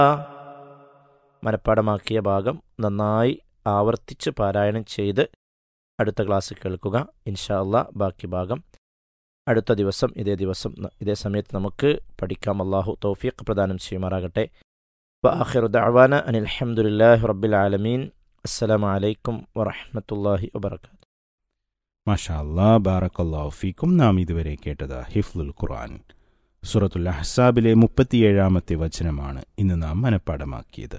മനഃപ്പാടമാക്കിയ ഭാഗം നന്നായി ആവർത്തിച്ച് പാരായണം ചെയ്ത് അടുത്ത ക്ലാസ് കേൾക്കുക ഇൻഷാ അള്ളാ ബാക്കി ഭാഗം അടുത്ത ദിവസം ഇതേ ദിവസം ന- ഇതേ സമയത്ത് നമുക്ക് പഠിക്കാം അള്ളാഹു തൗഫീഖ് പ്രദാനം ചെയ്യുമാറാകട്ടെ وآخر دعوانا أن الحمد لله رب العالمين السلام عليكم ورحمة الله وبركاته മാഷാ അല്ലാ ബാറക്കല്ലാഹു ഫീക്കും നാം ഇതുവരെ കേട്ടത് ഹിഫ്ലുൽ ഖുർആൻ സൂറത്തുൽ അഹ്സാബിലെ മുപ്പത്തിയേഴാമത്തെ വചനമാണ് ഇന്ന് നാം മനഃപ്പാടമാക്കിയത്